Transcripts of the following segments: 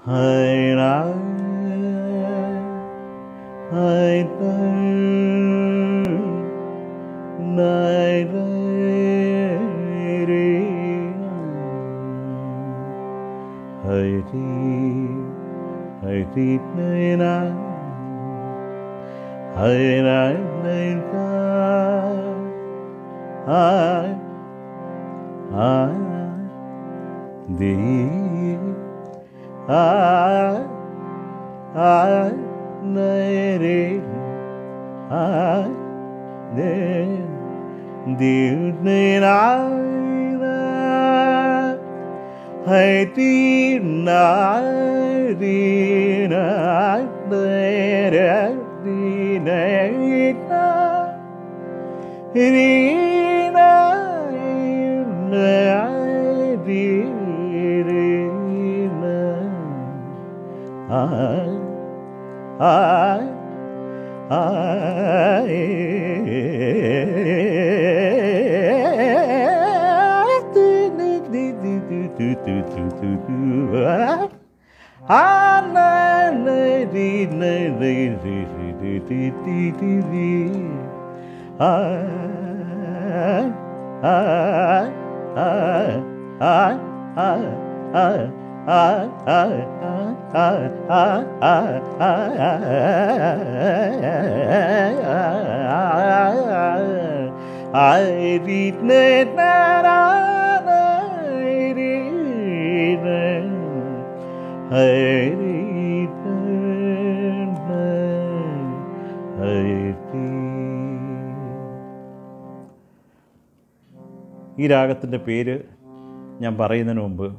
ഈ രാഗത്തിൻ്റെ പേര് ഞാൻ പറയുന്നതിന് മുമ്പ്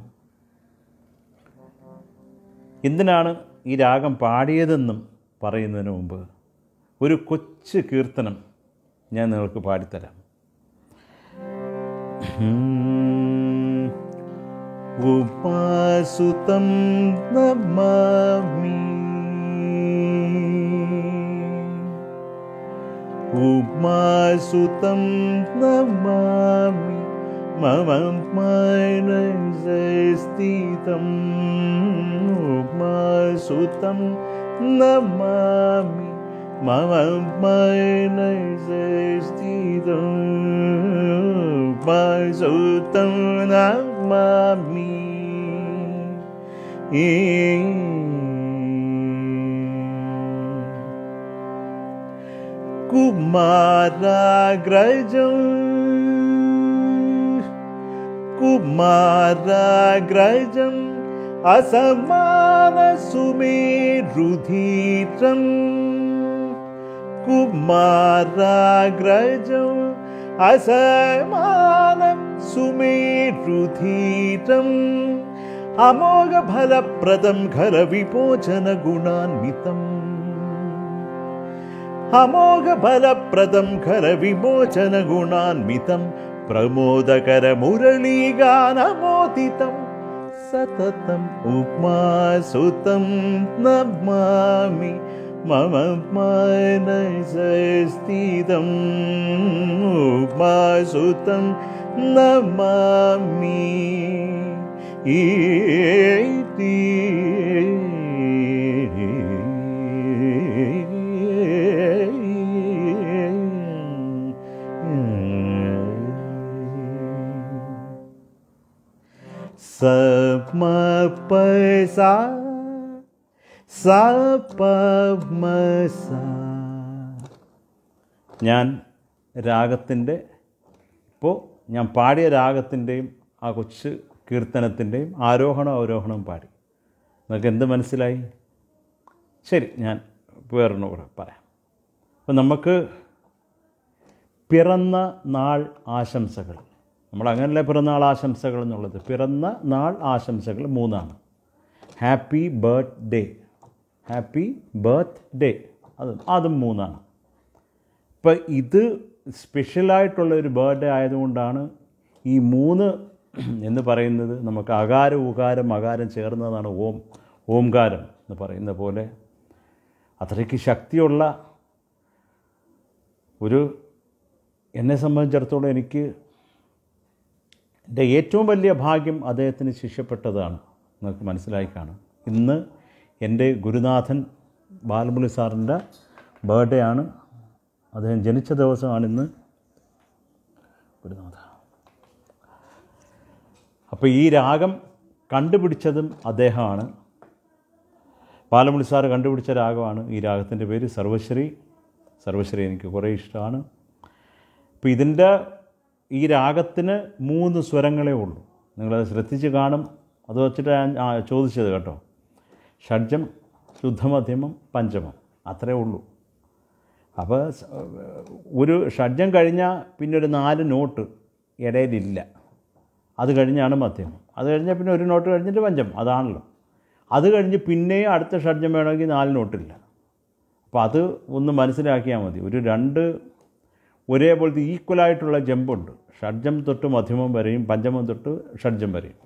എന്തിനാണ് ഈ രാഗം പാടിയതെന്നും പറയുന്നതിന് മുമ്പ് ഒരു കൊച്ചു കീർത്തനം ഞാൻ നിങ്ങൾക്ക് പാടിത്തരാം ഉപാസുതം നമാമി ഉമാസുതം നമാമി മമ മനസ്ഥിതം ഉമാസുതം നമാമി മമ മനസ്ഥിതം ഉമാസുതം നമാമി ഈ കുമാരാഗ്രജം കുമാരാഗ്രജം അസമാന സുമേരുധീരം കുമാരാഗ്രജം അസമാനം സുമേരുധീരം അമോഘഫലപ്രദം ഖലവിപോചന ഗുണാന്വിതം അമോഘഫലപ്രദം ഖലവിമോചന ഗുണാന്വിതം പ്രമോദകര മുരളീഗാനമോദിതം സതതം ഉമാസുതം നമാമി മമ മനസ്ഥിതം ഉമാസുതം നമാമി സ സ ഞാൻ രാഗത്തിൻ്റെ ഇപ്പോൾ ഞാൻ പാടിയ രാഗത്തിൻ്റെയും ആ കൊച്ചു കീർത്തനത്തിൻ്റെയും ആരോഹണം അവരോഹണവും പാടി നിങ്ങൾക്ക് എന്ത് മനസ്സിലായി ശരി ഞാൻ വേറൊന്നും കൂടെ പറയാം അപ്പം നമുക്ക് പിറന്ന നാൾ ആശംസകൾ നമ്മൾ അങ്ങനല്ലേ പിറന്നാൾ ആശംസകൾ എന്നുള്ളത് പിറന്ന നാൾ ആശംസകൾ മൂന്നാണ് happy birthday happy birthday അത് അതും മൂന്നാണ് ഇപ്പം ഇത് സ്പെഷ്യലായിട്ടുള്ള ഒരു ബർത്ത്ഡേ ആയതുകൊണ്ടാണ് ഈ മൂന്ന് എന്ന് പറയുന്നത് നമുക്ക് അകാരം ഉകാരം അകാരം ചേർന്നതാണ് ഓം ഓംകാരം എന്ന് പറയുന്ന പോലെ അത്രയ്ക്ക് ശക്തിയുള്ള ഒരു എന്നെ സംബന്ധിച്ചിടത്തോളം എനിക്ക് എൻ്റെ ഏറ്റവും വലിയ ഭാഗ്യം അദ്ദേഹത്തിന് ശിഷ്യപ്പെട്ടതാണ് നിങ്ങൾക്ക് മനസ്സിലായി കാണും ഇന്ന് എൻ്റെ ഗുരുനാഥൻ ബാലമുരളി സാറിൻ്റെ ബർത്ത്ഡേ ആണ് അദ്ദേഹം ജനിച്ച ദിവസമാണ് ഇന്ന് ഗുരുനാഥ അപ്പോൾ ഈ രാഗം കണ്ടുപിടിച്ചതും അദ്ദേഹമാണ് പാലമുളി സാറ് കണ്ടുപിടിച്ച രാഗമാണ് ഈ രാഗത്തിൻ്റെ പേര് സർവശ്രീ സർവശ്രീ എനിക്ക് കുറേ ഇഷ്ടമാണ് അപ്പോൾ ഇതിൻ്റെ ഈ രാഗത്തിന് മൂന്ന് സ്വരങ്ങളേ ഉള്ളൂ നിങ്ങളത് ശ്രദ്ധിച്ച് കാണും അത് വെച്ചിട്ട് ഞാൻ ആ, ചോദിച്ചത് കേട്ടോ ഷഡ്ജം ശുദ്ധമധ്യമം പഞ്ചമം അത്രേ ഉള്ളൂ അപ്പോൾ സ- ഒരു ഷഡ്ജം കഴിഞ്ഞാൽ പിന്നെ ഒരു നാല് നോട്ട് ഇടയിലില്ല അത് കഴിഞ്ഞാണ് മധ്യമം അത് കഴിഞ്ഞാൽ പിന്നെ ഒരു നോട്ട് കഴിഞ്ഞിട്ട് പഞ്ചമം അതാണല്ലോ അത് കഴിഞ്ഞ് പിന്നെയും അടുത്ത ഷഡ്ജം വേണമെങ്കിൽ നാല് നോട്ടില്ല അപ്പോൾ അത് ഒന്ന് മനസ്സിലാക്കിയാൽ മതി ഒരു രണ്ട് ഒരേപോലത്തെ ഈക്വലായിട്ടുള്ള ജമ്പുണ്ട് ഷഡ്ജം തൊട്ട് മധ്യമം വരെയും പഞ്ചമം തൊട്ട് ഷഡ്ജം വരെയും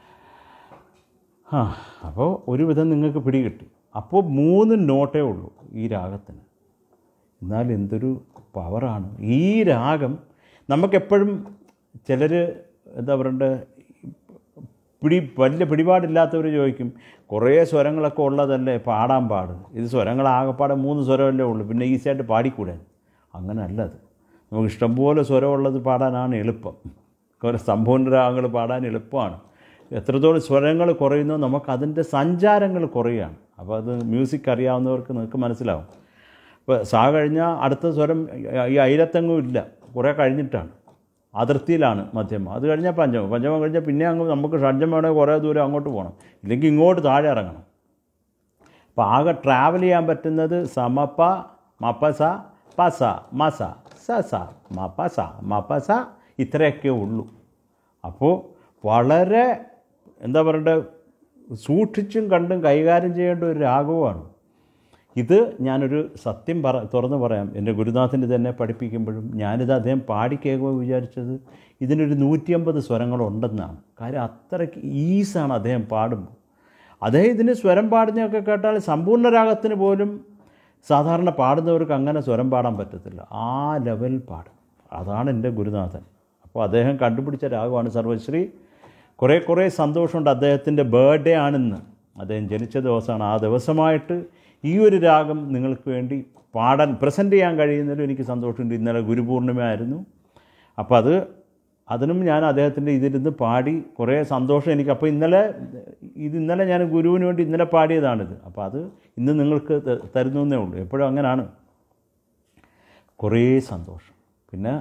ആ അപ്പോൾ ഒരുവിധം നിങ്ങൾക്ക് പിടികിട്ടി അപ്പോൾ മൂന്ന് നോട്ടേ ഉള്ളൂ ഈ രാഗത്തിന് എന്നാൽ എന്തൊരു പവറാണ് ഈ രാഗം നമുക്കെപ്പോഴും ചിലർ എന്താ പറയണ്ടേ പിടി വലിയ പിടിപാടില്ലാത്തവർ ചോദിക്കും കുറേ സ്വരങ്ങളൊക്കെ ഉള്ളതല്ലേ പാടാൻ പാട് ഇത് സ്വരങ്ങൾ ആകെപ്പാടെ മൂന്ന് സ്വരമല്ലേ ഉള്ളൂ പിന്നെ ഈസിയായിട്ട് പാടിക്കൂടെ അങ്ങനെ അല്ലത് നമുക്ക് ഇഷ്ടംപോലെ സ്വരമുള്ളത് പാടാനാണ് എളുപ്പം കുറേ സമ്പൂർണ്ണ രാഗങ്ങൾ പാടാൻ എളുപ്പമാണ് എത്രത്തോളം സ്വരങ്ങൾ കുറയുന്നോ നമുക്ക് അതിൻ്റെ സഞ്ചാരങ്ങൾ കുറയുകയാണ് അപ്പോൾ അത് മ്യൂസിക് അറിയാവുന്നവർക്ക് നിങ്ങൾക്ക് മനസ്സിലാവും ഇപ്പോൾ സാ കഴിഞ്ഞാൽ അടുത്ത സ്വരം ഈ അയിലത്തെങ്ങും ഇല്ല കുറേ കഴിഞ്ഞിട്ടാണ് അതിർത്തിയിലാണ് മധ്യമം അത് കഴിഞ്ഞാൽ പഞ്ചമം പഞ്ചമം കഴിഞ്ഞാൽ പിന്നെ അങ്ങ് നമുക്ക് ഷഡ്ജം വേണമെങ്കിൽ കുറേ ദൂരം അങ്ങോട്ട് പോകണം ഇല്ലെങ്കിൽ ഇങ്ങോട്ട് താഴെ ഇറങ്ങണം അപ്പോൾ ആകെ ട്രാവൽ ചെയ്യാൻ പറ്റുന്നത് സമപ മപസ പസ മസ സ സ മപസ മപസ ഇത്രയൊക്കെ ഉള്ളൂ അപ്പോൾ വളരെ എന്താ പറയണ്ടേ സൂക്ഷിച്ചും കണ്ടും കൈകാര്യം ചെയ്യേണ്ട ഒരു രാഗവുമാണ് ഇത് ഞാനൊരു സത്യം പറ തുറന്നു പറയാം എൻ്റെ ഗുരുനാഥൻ്റെ തന്നെ പഠിപ്പിക്കുമ്പോഴും ഞാനിത് അദ്ദേഹം പാടിക്കേൾക്കുമ്പോൾ വിചാരിച്ചത് ഇതിനൊരു നൂറ്റിയമ്പത് സ്വരങ്ങളുണ്ടെന്നാണ് കാര്യം അത്രയ്ക്ക് ഈസാണ് അദ്ദേഹം പാടുമ്പോൾ അദ്ദേഹം ഇതിന് സ്വരം പാടുന്നതൊക്കെ കേട്ടാൽ സമ്പൂർണ്ണ രാഗത്തിന് പോലും സാധാരണ പാടുന്നവർക്ക് അങ്ങനെ സ്വരം പാടാൻ പറ്റത്തില്ല ആ ലെവൽ പാടും അതാണ് എൻ്റെ ഗുരുനാഥൻ അപ്പോൾ അദ്ദേഹം കണ്ടുപിടിച്ച രാഗമാണ് സർവശ്രീ കുറേ കുറേ സന്തോഷമുണ്ട് അദ്ദേഹത്തിൻ്റെ ബർത്ത്ഡേ ആണെന്ന് അദ്ദേഹം ജനിച്ച ദിവസമാണ് ആ ദിവസമായിട്ട് ഈ ഒരു രാഗം നിങ്ങൾക്ക് വേണ്ടി പാടാൻ പ്രസൻറ്റ് ചെയ്യാൻ കഴിയുന്നതിലും എനിക്ക് സന്തോഷമുണ്ട് ഇന്നലെ ഗുരുപൂർണിമയായിരുന്നു അപ്പോൾ അത് അതിനും ഞാൻ അദ്ദേഹത്തിൻ്റെ ഇതിരുന്ന് പാടി കുറേ സന്തോഷം എനിക്ക് അപ്പോൾ ഇന്നലെ ഇത് ഇന്നലെ ഞാൻ ഗുരുവിന് വേണ്ടി ഇന്നലെ പാടിയതാണിത് അപ്പോൾ അത് ഇന്ന് നിങ്ങൾക്ക് ത- തരുന്നേ ഉള്ളൂ എപ്പോഴും അങ്ങനെയാണ് കുറേ സന്തോഷം പിന്നെ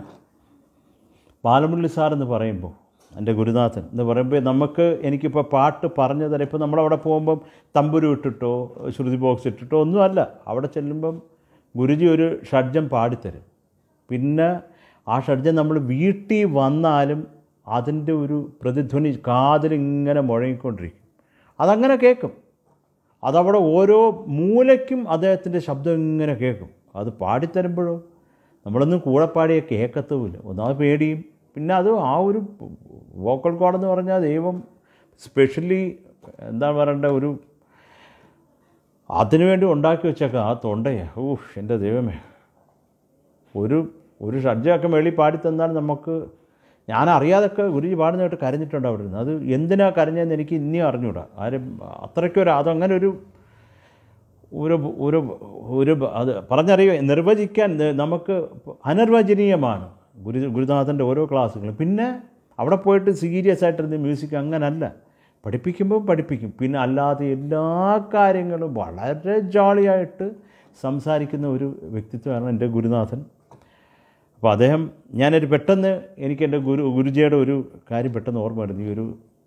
ബാലമുരളി സാർ എന്ന് പറയുമ്പോൾ എൻ്റെ ഗുരുനാഥൻ എന്ന് പറയുമ്പോൾ നമുക്ക് എനിക്കിപ്പോൾ പാട്ട് പറഞ്ഞു തരാം ഇപ്പോൾ നമ്മളവിടെ പോകുമ്പം തമ്പുരു ഇട്ടിട്ടോ ശ്രുതി ബോക്സ് ഇട്ടിട്ടോ ഒന്നുമല്ല അവിടെ ചെല്ലുമ്പം ഗുരുജി ഒരു ഷഡ്ജം പാടിത്തരും പിന്നെ ആ ഷഡ്ജം നമ്മൾ വീട്ടിൽ വന്നാലും അതിൻ്റെ ഒരു പ്രതിധ്വനി കാതിലിങ്ങനെ മുഴങ്ങിക്കൊണ്ടിരിക്കും അതങ്ങനെ കേൾക്കും അതവിടെ ഓരോ മൂലയ്ക്കും അദ്ദേഹത്തിൻ്റെ ശബ്ദം ഇങ്ങനെ കേൾക്കും അത് പാടിത്തരുമ്പോഴോ നമ്മളൊന്നും കൂടെ പാടിയ കേൾക്കത്തുമില്ല ഒന്നാമത് പേടിയും പിന്നെ അത് ആ ഒരു വോക്കൽ കോഡെന്ന് പറഞ്ഞാൽ ദൈവം സ്പെഷ്യലി എന്താ പറയണ്ട ഒരു അതിനുവേണ്ടി ഉണ്ടാക്കി വെച്ചേക്കാം ആ തൊണ്ടയെ ഊഹ് എൻ്റെ ദൈവമേ ഒരു ഒരു ഷഡ്ജമൊക്കെ മേളി പാടിത്തന്നാൽ നമുക്ക് ഞാൻ അറിയാതൊക്കെ ഗുരുജി പാടുന്ന കേട്ട് കരഞ്ഞിട്ടുണ്ട് അവിടെ നിന്ന് അത് എന്തിനാ കരഞ്ഞതെന്ന് എനിക്ക് ഇനിയും അറിഞ്ഞൂടാ ആരും അത്രയ്ക്കൊരു അതങ്ങനെ ഒരു ഒരു ഒരു ഒരു അത് പറഞ്ഞറിയുക നിർവചിക്കാൻ ന- നമുക്ക് അനിർവചനീയമാണ് ഗുരു ഗുരുനാഥൻ്റെ ഓരോ ക്ലാസ്സുകളും പിന്നെ അവിടെ പോയിട്ട് സീരിയസ് ആയിട്ടിരുന്ന് മ്യൂസിക് അങ്ങനല്ല പഠിപ്പിക്കുമ്പോൾ പഠിപ്പിക്കും പിന്നെ അല്ലാതെ എല്ലാ കാര്യങ്ങളും വളരെ ജോളിയായിട്ട് സംസാരിക്കുന്ന ഒരു വ്യക്തിത്വമാണ് എൻ്റെ ഗുരുനാഥൻ അപ്പോൾ അദ്ദേഹം ഞാനൊരു പെട്ടെന്ന് എനിക്ക് എൻ്റെ ഗുരു ഗുരുജിയുടെ ഒരു കാര്യം പെട്ടെന്ന് ഓർമ്മ വരുന്നു ഈ ഒരു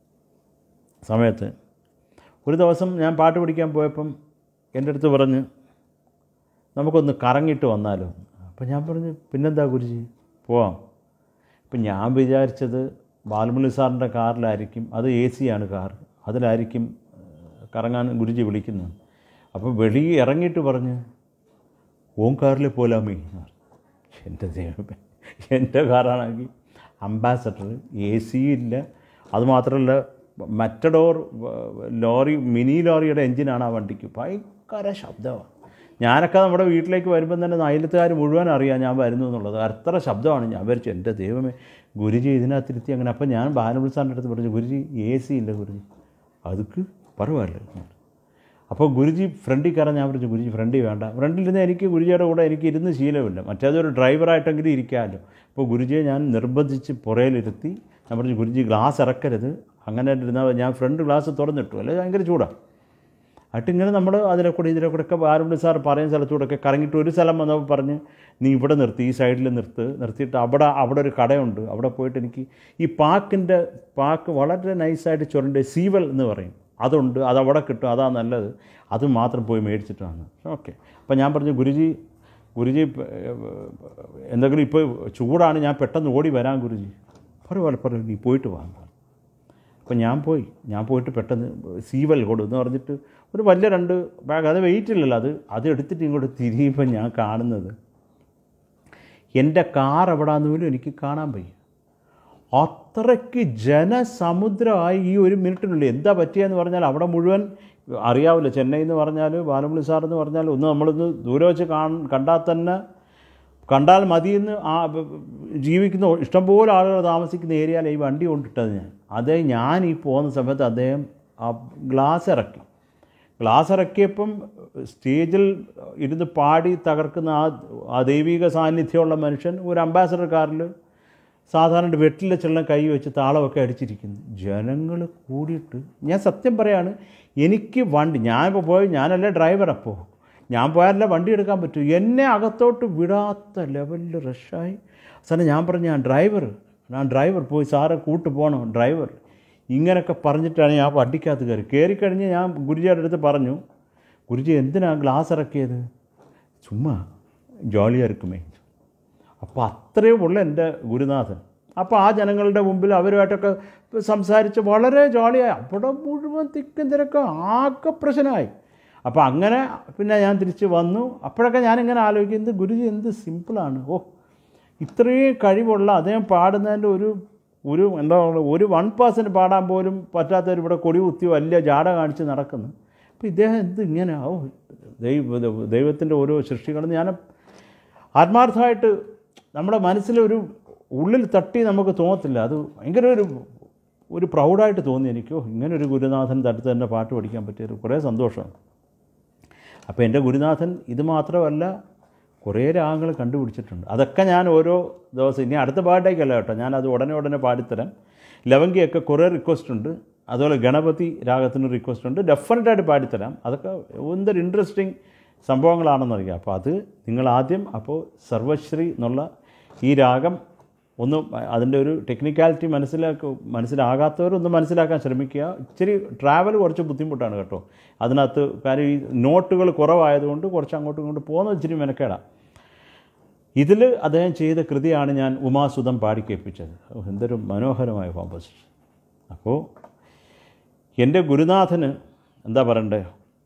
സമയത്ത് ഒരു ദിവസം ഞാൻ പാട്ട് പഠിക്കാൻ പോയപ്പം എൻ്റെ അടുത്ത് പറഞ്ഞ് നമുക്കൊന്ന് കറങ്ങിയിട്ട് വന്നാലോ അപ്പം ഞാൻ പറഞ്ഞു പിന്നെന്താ ഗുരുജി പോവാം അപ്പം ഞാൻ വിചാരിച്ചത് ബാലമുരളി സാറിൻ്റെ കാറിലായിരിക്കും അത് എ സിയാണ് കാർ അതിലായിരിക്കും ഏഹ്, കറങ്ങാൻ ഗുരുജി വിളിക്കുന്നത് അപ്പോൾ വെളി ഇറങ്ങിയിട്ട് പറഞ്ഞ് ഓൻ കാറിൽ പോലാമേ എൻ്റെ ദൈവമേ എൻ്റെ കാറാണെങ്കിൽ അംബാസഡർ എ സി ഇല്ല അതുമാത്രമല്ല മറ്റഡോർ ലോറി മിനി ലോറിയുടെ എൻജിനാണ് ആ വണ്ടിക്ക് ഭയങ്കര ശബ്ദമാണ് ഞാനൊക്കെ നമ്മുടെ വീട്ടിലേക്ക് വരുമ്പം തന്നെ അയലത്തുകാർ മുഴുവൻ അറിയാം ഞാൻ വരുന്നു എന്നുള്ളത് അത്ര ശബ്ദമാണ് ഞാൻ വരച്ചു എൻ്റെ ദൈവമേ ഗുരുജി ഇതിനകത്തിരുത്തി അങ്ങനെ അപ്പം ഞാൻ ബാലമുൽ സാറിൻ്റെ അടുത്ത് പറഞ്ഞു ഗുരുജി എ സി ഇല്ല ഗുരുജി അതുക്ക് പറവല്ല അപ്പോൾ ഗുരുജി ഫ്രണ്ടിൽ കയറാൻ ഞാൻ പറഞ്ഞു ഗുരുജി ഫ്രണ്ടിൽ വേണ്ട ഫ്രണ്ടിലിരുന്ന് എനിക്ക് ഗുരുജിയുടെ കൂടെ എനിക്ക് ഇരുന്ന് ശീലമില്ല മറ്റേതൊരു ഡ്രൈവറായിട്ടെങ്കിലും ഇരിക്കാമല്ലോ അപ്പോൾ ഗുരുജിയെ ഞാൻ നിർബന്ധിച്ച് പുറയിലിരുത്തി ഞാൻ പറഞ്ഞു ഗുരുജി ഗ്ലാസ് ഇറക്കരുത് അങ്ങനെ ഇരുന്നാൽ ഞാൻ ഫ്രണ്ട് ഗ്ലാസ് തുറന്നിട്ടു അല്ലെ ഭയങ്കര ചൂടാണ് എന്നിട്ട് ഇങ്ങനെ നമ്മൾ അതിലെ കൂടെ ഇതിലെ കൂടെ ഒക്കെ ആരുണ്ട് സാർ പറയുന്ന സ്ഥലത്തൂടെയൊക്കെ കറങ്ങിയിട്ട് ഒരു സ്ഥലം വന്നപ്പോൾ പറഞ്ഞ് നീ ഇവിടെ നിർത്തി ഈ സൈഡിൽ നിർത്ത് നിർത്തിയിട്ട് അവിടെ അവിടെ ഒരു കടയുണ്ട് അവിടെ പോയിട്ട് എനിക്ക് ഈ പാക്കിൻ്റെ പാക്ക് വളരെ നൈസായിട്ട് ചുരണ്ട് സീവൽ എന്ന് പറയും അതുണ്ട് അത് അവിടെ കിട്ടും അതാ നല്ലത് അത് മാത്രം പോയി മേടിച്ചിട്ട് വന്നു ഓക്കെ അപ്പോൾ ഞാൻ പറഞ്ഞു ഗുരുജി ഗുരുജി ഇപ്പ- എന്തെങ്കിലും ഇപ്പോൾ ചൂടാണ് ഞാൻ പെട്ടെന്ന് ഓടി വരാം ഗുരുജി പറയും പറയും നീ പോയിട്ട് വാ അപ്പോൾ ഞാൻ പോയി ഞാൻ പോയിട്ട് പെട്ടെന്ന് സീവൽ കൊടു എന്ന് പറഞ്ഞിട്ട് ഒരു വലിയ രണ്ട് ബാഗ് അത് വെയിറ്റ് ഇല്ലല്ലോ അത് അത് എടുത്തിട്ട് ഇങ്ങോട്ട് തിരിയുമ്പോൾ ഞാൻ കാണുന്നത് എൻ്റെ കാർ എവിടാന്ന് പോലും എനിക്ക് കാണാൻ വയ്യ അത്രയ്ക്ക് ജനസമുദ്രമായി ഈ ഒരു മിനിറ്റിനുള്ളിൽ എന്താ പറ്റിയെന്ന് പറഞ്ഞാൽ അവിടെ മുഴുവൻ അറിയാവില്ല ചെന്നൈ എന്ന് പറഞ്ഞാൽ ബാലമുള്ളി സാർ എന്ന് പറഞ്ഞാൽ ഒന്ന് നമ്മളിന്ന് ദൂരെ വെച്ച് കാൺ കണ്ടാൽ തന്നെ കണ്ടാൽ മതിയെന്ന് ആ ബ- ബ- ജീവിക്കുന്ന ഇഷ്ടംപോലെ ആളുകൾ താമസിക്കുന്ന ഏരിയയിൽ ഈ വണ്ടി കൊണ്ടിട്ടത് ഞാൻ അതേ ഞാൻ ഈ പോകുന്ന സമയത്ത് അദ്ദേഹം ആ ഗ്ലാസ് ഇറക്കി ഗ്ലാസ് ഇറക്കിയപ്പം സ്റ്റേജിൽ ഇരുന്ന് പാടി തകർക്കുന്ന ആ ആ ദൈവിക സാന്നിധ്യമുള്ള മനുഷ്യൻ ഒരു അംബാസഡർ കാറിൽ സാധാരണ വെട്ടിലെ ചെള്ളം കൈ വെച്ച് താളമൊക്കെ അടിച്ചിരിക്കുന്നു ജനങ്ങൾ കൂടിയിട്ട് ഞാൻ സത്യം പറയാണ് എനിക്ക് വണ്ടി ഞാനിപ്പോൾ പോയി ഞാനല്ലേ ഡ്രൈവർ അപ്പോൾ ഞാൻ പോയാലല്ലേ വണ്ടി എടുക്കാൻ പറ്റൂ എന്നെ അകത്തോട്ട് വിടാത്ത ലെവലിൽ റഷായി സാറേ ഞാൻ പറഞ്ഞു ഞാൻ ഡ്രൈവർ ഞാൻ ഡ്രൈവർ പോയി സാറെ കൂട്ട് പോകണം ഡ്രൈവർ ഇങ്ങനെയൊക്കെ പറഞ്ഞിട്ടാണ് ഞാൻ വണ്ടിക്കകത്ത് കയറി കയറിക്കഴിഞ്ഞ് ഞാൻ ഗുരുജിയുടെ അടുത്ത് പറഞ്ഞു ഗുരുജി എന്തിനാണ് ഗ്ലാസ് ഇറക്കിയത് ചുമ്മാ ജോളിയായിരിക്കുമേ അപ്പോൾ അത്രയും ഉള്ള എൻ്റെ ഗുരുനാഥൻ അപ്പോൾ ആ ജനങ്ങളുടെ മുമ്പിൽ അവരുമായിട്ടൊക്കെ സംസാരിച്ച് വളരെ ജോളിയായി അവിടെ മുഴുവൻ തിക്കും തിരക്കും ആകെ പ്രശ്നമായി അപ്പോൾ അങ്ങനെ പിന്നെ ഞാൻ തിരിച്ച് വന്നു അപ്പോഴൊക്കെ ഞാനിങ്ങനെ ആലോചിക്കുന്നത് ഗുരുജി എന്ത് സിമ്പിളാണ് ഓ ഇത്രയും കഴിവുള്ള അദ്ദേഹം പാടുന്നതിൻ്റെ ഒരു ഒരു എന്താ പറയുക ഒരു വൺ പേഴ്സൻറ്റ് പാടാൻ പോലും പറ്റാത്തവർ ഇവിടെ കൊടി കുത്തി വലിയ ജാട കാണിച്ച് നടക്കുന്നു അപ്പോൾ ഇദ്ദേഹം എന്ത് ഇങ്ങനെ ഓ ദൈവ ദൈവത്തിൻ്റെ ഓരോ സൃഷ്ടികളും ഞാൻ ആത്മാർത്ഥമായിട്ട് നമ്മുടെ മനസ്സിലൊരു ഉള്ളിൽ തട്ടി നമുക്ക് തോന്നത്തില്ല അത് ഭയങ്കര ഒരു ഒരു പ്രൗഡായിട്ട് തോന്നി എനിക്കോ ഇങ്ങനെ ഒരു ഗുരുനാഥൻ തടുത്ത് തന്നെ പാട്ട് പഠിക്കാൻ പറ്റിയത് കുറേ സന്തോഷമാണ് അപ്പോൾ എൻ്റെ ഗുരുനാഥൻ ഇത് മാത്രമല്ല കുറേ രാഗങ്ങൾ കണ്ടുപിടിച്ചിട്ടുണ്ട് അതൊക്കെ ഞാൻ ഓരോ ദിവസം ഇനി അടുത്ത പാട്ടേക്കല്ല കേട്ടോ ഞാനത് ഉടനെ ഉടനെ പാടിത്തരാം ലവങ്കിയൊക്കെ കുറേ റിക്വസ്റ്റ് ഉണ്ട് അതുപോലെ ഗണപതി രാഗത്തിന് റിക്വസ്റ്റ് ഉണ്ട് ഡെഫിനറ്റായിട്ട് പാടിത്തരാം അതൊക്കെ എന്തൊരു ഇൻട്രസ്റ്റിംഗ് സംഭവങ്ങളാണെന്നറിയാം അപ്പോൾ അത് നിങ്ങൾ ആദ്യം അപ്പോൾ സർവശ്രീ എന്നുള്ള ഈ രാഗം ഒന്ന് അതിൻ്റെ ഒരു ടെക്നിക്കാലിറ്റി മനസ്സിലാക്കി മനസ്സിലാകാത്തവരൊന്ന് മനസ്സിലാക്കാൻ ശ്രമിക്കുക ഇച്ചിരി ട്രാവൽ കുറച്ച് ബുദ്ധിമുട്ടാണ് കേട്ടോ അതിനകത്ത് കാര്യം ഈ നോട്ടുകൾ കുറവായതുകൊണ്ട് കുറച്ച് അങ്ങോട്ടും ഇങ്ങോട്ടും പോകുന്നത് ഇച്ചിരി മെനക്കേടാണ് ഇതിൽ അദ്ദേഹം ചെയ്ത കൃതിയാണ് ഞാൻ ഉമാസുതം പാടിക്കേൽപ്പിച്ചത് ഓ, എന്തൊരു മനോഹരമായ കോമ്പോസിഷൻ അപ്പോൾ എൻ്റെ ഗുരുനാഥന് എന്താ പറയണ്ടേ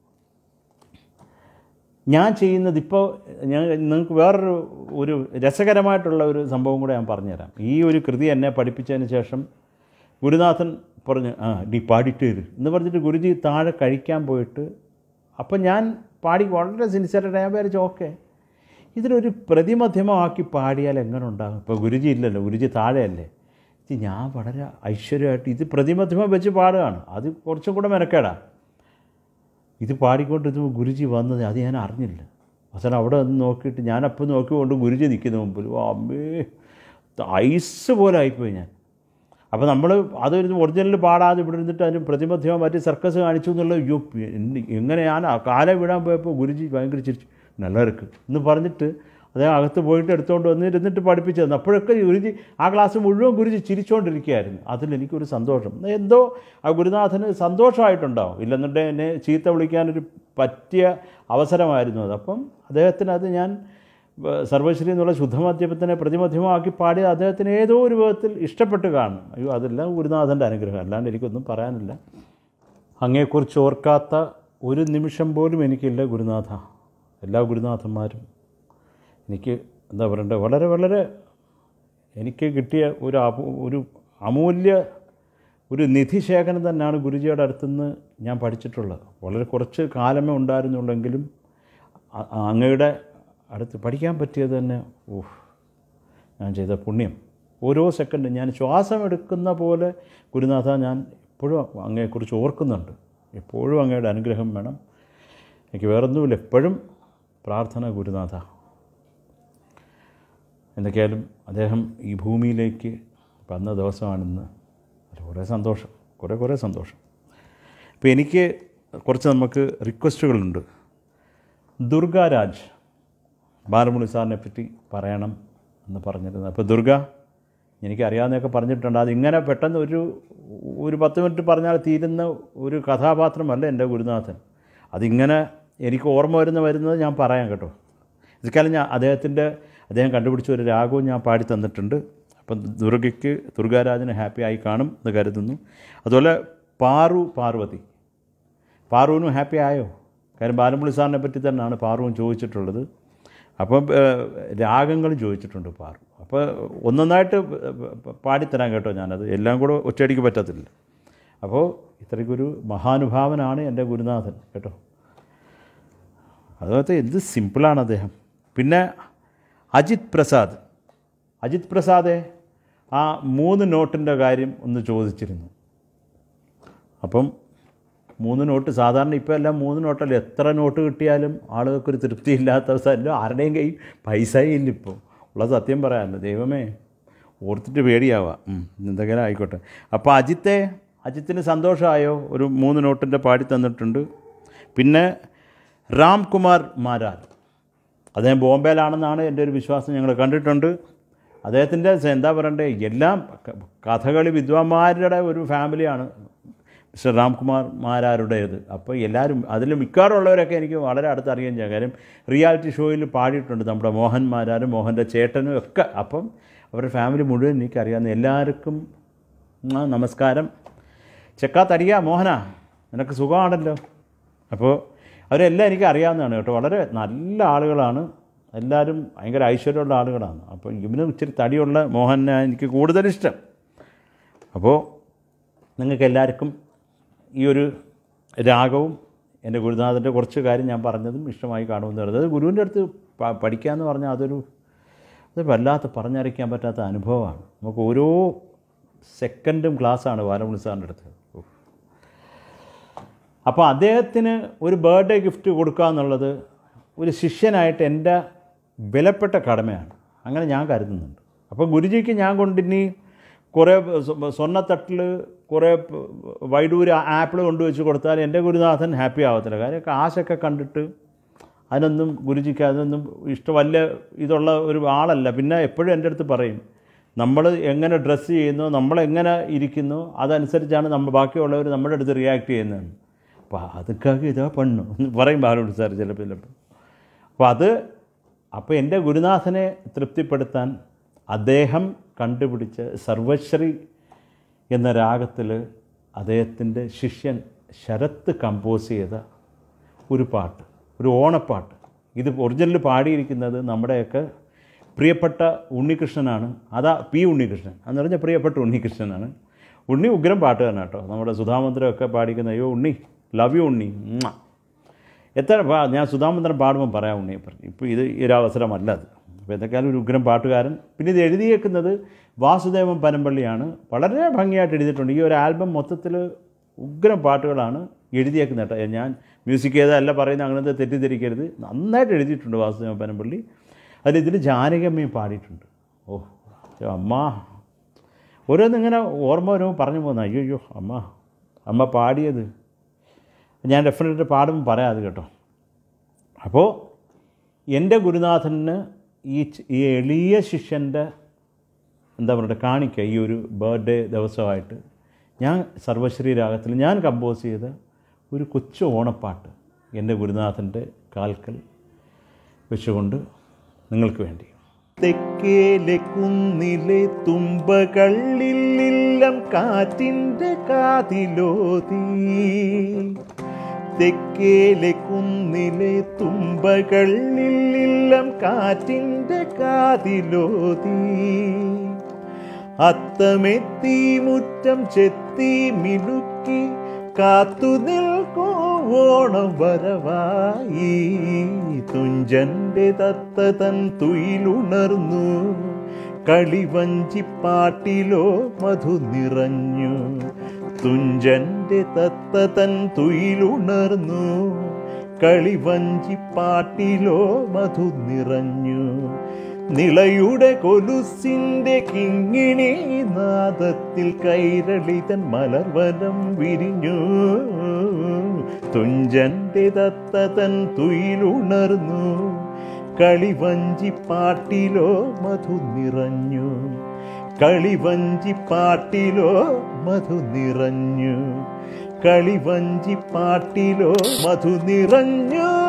ഞാൻ ചെയ്യുന്നത് ഇപ്പോൾ ഞാൻ നിങ്ങൾക്ക് വേറൊരു ഒരു രസകരമായിട്ടുള്ള ഒരു സംഭവം കൂടെ ഞാൻ പറഞ്ഞുതരാം ഈ ഒരു കൃതി എന്നെ പഠിപ്പിച്ചതിന് ശേഷം ഗുരുനാഥൻ പറഞ്ഞു ആ നീ പാടിയിട്ട് വരും എന്ന് പറഞ്ഞിട്ട് ഗുരുജി താഴെ കഴിക്കാൻ പോയിട്ട് അപ്പം ഞാൻ പാടി വളരെ സിൻസിയറായിട്ട് ഞാൻ വിചാരിച്ചു ഓക്കെ ഇതിനൊരു പ്രതിമധ്യമമാക്കി പാടിയാൽ എങ്ങനെ ഉണ്ടാകും ഇപ്പോൾ ഗുരുജി ഇല്ലല്ലോ ഗുരുജി താഴെയല്ലേ ഇത് ഞാൻ വളരെ ഐശ്വര്യമായിട്ട് ഇത് പ്രതിമധ്യമം വെച്ച് പാടുകയാണ് അത് കുറച്ചും കൂടെ മെനക്കേടാണ് ഇത് പാടിക്കൊണ്ടിരുന്നപ്പോൾ ഗുരുജി വന്നത് അത് ഞാൻ അറിഞ്ഞില്ല അവസാനം അവിടെ നിന്ന് നോക്കിയിട്ട് ഞാനപ്പോൾ നോക്കിക്കൊണ്ട് ഗുരുജി നിൽക്കുന്ന മുമ്പിൽ ഓ അമ്മേ ഐസ് പോലെ ആയിപ്പോയി ഞാൻ അപ്പോൾ നമ്മൾ അതൊരു ഒറിജിനൽ പാടാതെ ഇവിടെ ഇരുന്നിട്ട് അതിന് പ്രതിബദ്ധമോ മറ്റ് സർക്കസ് കാണിച്ചു എന്നുള്ള അയ്യോ എന്ത് എങ്ങനെ ഞാൻ ആ കാല വിടാൻ പോയപ്പോൾ ഗുരുജി ഭയങ്കര ചിരിച്ചു നല്ല ഇറക്ക് എന്ന് പറഞ്ഞിട്ട് അദ്ദേഹം അകത്ത് പോയിട്ട് എടുത്തുകൊണ്ട് വന്ന് ഇരുന്നിട്ട് പഠിപ്പിച്ചു തന്നു അപ്പോഴൊക്കെ ഗുരുജി ആ ക്ലാസ് മുഴുവൻ ഗുരുജി ചിരിച്ചുകൊണ്ടിരിക്കുകയായിരുന്നു അതിൽ എനിക്കൊരു സന്തോഷം എന്തോ ആ ഗുരുനാഥന് സന്തോഷമായിട്ടുണ്ടാവും ഇല്ലെന്നുണ്ടെങ്കിൽ എന്നെ ചീത്ത വിളിക്കാനൊരു പറ്റിയ അവസരമായിരുന്നു അത് അപ്പം അദ്ദേഹത്തിന് അത് ഞാൻ ഏഹ്, സർവശ്രീ എന്നുള്ള ശുദ്ധമദ്യപത്തിനെ പ്രതിമധ്യമാക്കി പാടി അദ്ദേഹത്തിന് ഏതോ ഒരു വിധത്തിൽ ഇഷ്ടപ്പെട്ട് കാണും അയ്യോ അതെല്ലാം ഗുരുനാഥൻ്റെ അനുഗ്രഹം അല്ലാണ്ട് എനിക്കൊന്നും പറയാനില്ല അങ്ങയെക്കുറിച്ച് ഓർക്കാത്ത ഒരു നിമിഷം പോലും എനിക്കില്ല ഗുരുനാഥ എല്ലാ ഗുരുനാഥന്മാരും എനിക്ക് എന്താ പറയണ്ടത് വളരെ വളരെ എനിക്ക് കിട്ടിയ ഒരു അപൂ- ഒരു അമൂല്യ ഒരു നിധിശേഖരം തന്നെയാണ് ഗുരുജിയുടെ അടുത്തുനിന്ന് ഞാൻ പഠിച്ചിട്ടുള്ളത് വളരെ കുറച്ച് കാലമേ ഉണ്ടായിരുന്നുള്ളെങ്കിലും അ- അങ്ങയുടെ അടുത്ത് പഠിക്കാൻ പറ്റിയത് തന്നെ ഊഹ് ഞാൻ ചെയ്ത പുണ്യം ഓരോ സെക്കൻഡും ഞാൻ ശ്വാസം എടുക്കുന്ന പോലെ ഗുരുനാഥ ഞാൻ എപ്പോഴും അങ്ങയെക്കുറിച്ച് ഓർക്കുന്നുണ്ട് എപ്പോഴും അങ്ങയുടെ അനുഗ്രഹം വേണം എനിക്ക് വേറൊന്നുമില്ല എപ്പോഴും പ്രാർത്ഥന ഗുരുനാഥ എന്തൊക്കെയായാലും അദ്ദേഹം ഈ ഭൂമിയിലേക്ക് വന്ന ദിവസമാണിന്ന് അതിൽ കുറേ സന്തോഷം കുറേ കുറേ സന്തോഷം ഇപ്പോൾ എനിക്ക് കുറച്ച് നമുക്ക് റിക്വസ്റ്റുകളുണ്ട് ദുർഗാരാജ് ബാലമുരളി സാറിനെ പറ്റി പറയണം എന്ന് പറഞ്ഞിരുന്നു അപ്പോൾ ദുർഗ എനിക്കറിയാവുന്നതൊക്കെ പറഞ്ഞിട്ടുണ്ട് അതിങ്ങനെ പെട്ടെന്ന് ഒരു ഒരു പത്ത് മിനിറ്റ് പറഞ്ഞാൽ തീരുന്ന ഒരു കഥാപാത്രമല്ല എൻ്റെ ഗുരുനാഥൻ അതിങ്ങനെ എനിക്ക് ഓർമ്മ വരുന്ന വരുന്നത് ഞാൻ പറയാം കേട്ടോ ഇതൊക്കെയാലും ഞാൻ അദ്ദേഹത്തിൻ്റെ അദ്ദേഹം കണ്ടുപിടിച്ച ഒരു രാഗവും ഞാൻ പാടി തന്നിട്ടുണ്ട് അപ്പം ദുർഗയ്ക്ക് ദുർഗാരാജന് ഹാപ്പി ആയി കാണും എന്ന് കരുതുന്നു അതുപോലെ പാറു പാർവതി പാറുവിനും ഹാപ്പി ആയോ കാര്യം ബാലമുള്ളി സാറിനെ പറ്റി തന്നെയാണ് പാറുവും ചോദിച്ചിട്ടുള്ളത് അപ്പം ഏഹ്, രാഗങ്ങളും ചോദിച്ചിട്ടുണ്ട് പാറു അപ്പോൾ ഒന്നൊന്നായിട്ട് പാടിത്തരാൻ കേട്ടോ ഞാനത് എല്ലാം കൂടെ ഒറ്റയടിക്ക് പറ്റത്തില്ല അപ്പോൾ ഇത്രയ്ക്കൊരു മഹാനുഭാവനാണ് എൻ്റെ ഗുരുനാഥൻ കേട്ടോ അതുപോലത്തെ എന്ത് സിമ്പിളാണ് അദ്ദേഹം പിന്നെ അജിത് പ്രസാദ് അജിത് പ്രസാദെ ആ മൂന്ന് നോട്ടിൻ്റെ കാര്യം ഒന്ന് ചോദിച്ചിരുന്നു അപ്പം മൂന്ന് നോട്ട് സാധാരണ ഇപ്പോൾ എല്ലാം മൂന്ന് നോട്ടല്ല എത്ര നോട്ട് കിട്ടിയാലും ആളുകൾക്കൊരു തൃപ്തിയില്ലാത്ത അവസ്ഥയല്ലോ ആരുടെയും കയ്യിൽ പൈസയും ഇല്ല ഇപ്പോൾ ഉള്ള സത്യം പറയാമല്ലോ ദൈവമേ ഓർത്തിട്ട് പേടിയാവാം ഉം, എന്തെങ്കിലും ആയിക്കോട്ടെ അപ്പോൾ അജിത്തെ അജിത്തിന് സന്തോഷമായോ ഒരു മൂന്ന് നോട്ടിൻ്റെ പാടി തന്നിട്ടുണ്ട് പിന്നെ രാംകുമാർ മാരാർ അദ്ദേഹം ബോംബെയിലാണെന്നാണ് എൻ്റെ ഒരു വിശ്വാസം ഞങ്ങൾ കണ്ടിട്ടുണ്ട് അദ്ദേഹത്തിൻ്റെ എന്താ പറയണ്ടേ എല്ലാം ക- കഥകളി വിദ്വാന്മാരുടെ ഒരു ഫാമിലിയാണ് മിസ്റ്റർ രാംകുമാർ മാരാരുടേത് അപ്പോൾ എല്ലാവരും അതിൽ മിക്കവാറുള്ളവരൊക്കെ എനിക്ക് വളരെ അടുത്തറിയാൻ ചെയ്യാം കാര്യം റിയാലിറ്റി ഷോയിൽ പാടിയിട്ടുണ്ട് നമ്മുടെ മോഹൻ മാരാരും മോഹൻ്റെ ചേട്ടനും ഒക്കെ അപ്പം അവരുടെ ഫാമിലി മുഴുവൻ എനിക്കറിയാവുന്ന എല്ലാവർക്കും ആ, നമസ്കാരം ചെക്കാ തരിക മോഹന നിനക്ക് സുഖമാണല്ലോ അപ്പോൾ അവരെല്ലാം എനിക്ക് അറിയാവുന്നതാണ് കേട്ടോ വളരെ നല്ല ആളുകളാണ് എല്ലാവരും ഭയങ്കര ഐശ്വര്യമുള്ള ആളുകളാണ് അപ്പോൾ ഇവന് ഇച്ചിരി തടിയുള്ള മോഹനെ എനിക്ക് കൂടുതലിഷ്ടം അപ്പോൾ നിങ്ങൾക്ക് എല്ലാവർക്കും ഈ ഒരു രാഗവും എൻ്റെ ഗുരുനാഥൻ്റെ കുറച്ച് കാര്യം ഞാൻ പറഞ്ഞതും ഇഷ്ടമായി കാണുമെന്ന് പറയുന്നത് അത് ഗുരുവിൻ്റെ അടുത്ത് പ- പഠിക്കുക എന്ന് പറഞ്ഞാൽ അതൊരു അത് വല്ലാത്ത പറഞ്ഞറിയിക്കാൻ പറ്റാത്ത അനുഭവമാണ് നമുക്ക് ഓരോ സെക്കൻഡും ക്ലാസ്സാണ് വാരമുള്ളി സാറിൻ്റെ അടുത്ത് ഉഫ്. അപ്പോൾ അദ്ദേഹത്തിന് ഒരു ബർത്ത്ഡേ ഗിഫ്റ്റ് കൊടുക്കുക എന്നുള്ളത് ഒരു ശിഷ്യനായിട്ട് എൻ്റെ വിലപ്പെട്ട കടമയാണ് അങ്ങനെ ഞാൻ കരുതുന്നുണ്ട് അപ്പോൾ ഗുരുജിക്ക് ഞാൻ കൊണ്ടിനി കുറേ സ്വ- സ്വർണ്ണത്തട്ടിൽ കുറേ പ- വൈഡൂര് ആപ്പിൾ കൊണ്ടുവച്ച് കൊടുത്താൽ എൻ്റെ ഗുരുനാഥൻ ഹാപ്പി ആവത്തില്ല കാര്യം കാശൊക്കെ കണ്ടിട്ട് അതിനൊന്നും ഗുരുജിക്ക് അതൊന്നും ഇഷ്ടം വലിയ ഇതുള്ള ഒരു ആളല്ല പിന്നെ എപ്പോഴും എൻ്റെ അടുത്ത് പറയും നമ്മൾ എങ്ങനെ ഡ്രസ്സ് ചെയ്യുന്നു നമ്മളെങ്ങനെ ഇരിക്കുന്നു അതനുസരിച്ചാണ് നമ്മൾ ബാക്കിയുള്ളവർ നമ്മുടെ അടുത്ത് റിയാക്ട് ചെയ്യുന്നത് അപ്പോൾ അതൊക്കെ ഇതാ പണ്ണു എന്ന് പറയും ബാലോട് സാർ ചിലപ്പോൾ ചിലപ്പോൾ അപ്പോൾ അത് അപ്പോൾ എൻ്റെ ഗുരുനാഥനെ തൃപ്തിപ്പെടുത്താൻ അദ്ദേഹം കണ്ടുപിടിച്ച സർവശ്രീ എന്ന രാഗത്തിൽ അദ്ദേഹത്തിൻ്റെ ശിഷ്യൻ ശരത്ത് കമ്പോസ് ചെയ്ത ഒരു പാട്ട് ഒരു ഓണപ്പാട്ട് ഇത് ഒറിജിനൽ പാടിയിരിക്കുന്നത് നമ്മുടെയൊക്കെ പ്രിയപ്പെട്ട ഉണ്ണികൃഷ്ണനാണ് അതാ പി ഉണ്ണികൃഷ്ണൻ എന്ന് പറഞ്ഞാൽ പ്രിയപ്പെട്ട ഉണ്ണികൃഷ്ണനാണ് ഉണ്ണി ഉഗ്രം പാട്ടുകാരനാണ് കേട്ടോ നമ്മുടെ സുധാമന്ത്രമൊക്കെ പാടിക്കുന്ന അയ്യോ ഉണ്ണി ലവ് യു ഉണ്ണി ഉമ്മ. എത്ര പാ- ഞാൻ സുധാമന്ത്രൻ പാടുമ്പോൾ പറയാം ഉണ്ണിയെ പറഞ്ഞു ഇപ്പോൾ ഇത് ഈ ഒരു അവസരമല്ല അത് അപ്പോൾ എന്തൊക്കെയാലും ഒരു ഉഗ്രം പാട്ടുകാരൻ പിന്നെ ഇത് എഴുതിയേക്കുന്നത് വാസുദേവൻ പനമ്പള്ളിയാണ് വളരെ ഭംഗിയായിട്ട് എഴുതിയിട്ടുണ്ട് ഈ ഒരു ആൽബം മൊത്തത്തിൽ ഉഗ്രം പാട്ടുകളാണ് എഴുതിയേക്കുന്നത് കേട്ടോ ഞാൻ മ്യൂസിക് ചെയ്തല്ല പറയുന്നത് അങ്ങനത്തെ തെറ്റിദ്ധരിക്കരുത് നന്നായിട്ട് എഴുതിയിട്ടുണ്ട് വാസുദേവൻ പനമ്പള്ളി അതിൽ ഇതിൽ ജാനകമ്മയും പാടിയിട്ടുണ്ട് ഓ അമ്മ ഓരോന്നിങ്ങനെ ഓർമ്മ വരുമ്പോൾ പറഞ്ഞു പോകുന്ന അയ്യോ അയ്യോ അമ്മ അമ്മ പാടിയത് ഞാൻ ഡെഫിനറ്റ് പാടുമ്പോൾ പറയാം അത് കേട്ടോ അപ്പോൾ എൻ്റെ ഗുരുനാഥന് ഈ ച- ഈ എളിയ ശിഷ്യൻ്റെ എന്താ പറയുക കാണിക്ക ഈ ഒരു ബർത്ത്ഡേ ദിവസമായിട്ട് ഞാൻ സർവശ്രീ രാഗത്തിൽ ഞാൻ കമ്പോസ് ചെയ്ത ഒരു കൊച്ചു ഓണപ്പാട്ട് എൻ്റെ ഗുരുനാഥൻ്റെ കാൽക്കൽ വെച്ചുകൊണ്ട് നിങ്ങൾക്ക് വേണ്ടി തെക്കേലെ കുന്നിലെ തുമ്പകളിലെല്ലാം കാറ്റിൻ്റെ കാതിലോതി തെക്കേലെ കുന്നിലെ തുമ്പകളിലെല്ലാം കാറ്റിൻ്റെ കാതിലോതി അത്തമെത്തി മുറ്റം ചെത്തി മിനുക്കി കാത്തു നിൽക്കോ ഓണം വരവായി തുഞ്ചന്റെ തത്ത തൻ തുയിലുണർന്നു കളിവഞ്ചിപ്പാട്ടിലോ മധു നിറഞ്ഞു തുഞ്ചന്റെ തത്ത തൻ തുയിലുണർന്നു കളിവഞ്ചിപ്പാട്ടിലോ മധു നിറഞ്ഞു നിളയുടെ കൊലുസിന്റെ കിങ്ങിണി നാദത്തിൽ കൈരളിതൻ മലർവനം വിരിഞ്ഞു തുഞ്ചന്റെ ദത്തതൻ തുയിലുണർന്നു കളിവഞ്ചിപ്പാട്ടിലോ മധു നിറഞ്ഞു കളിവഞ്ചിപ്പാട്ടിലോ മധു നിറഞ്ഞു കളിവഞ്ചിപ്പാട്ടിലോ മധു നിറഞ്ഞു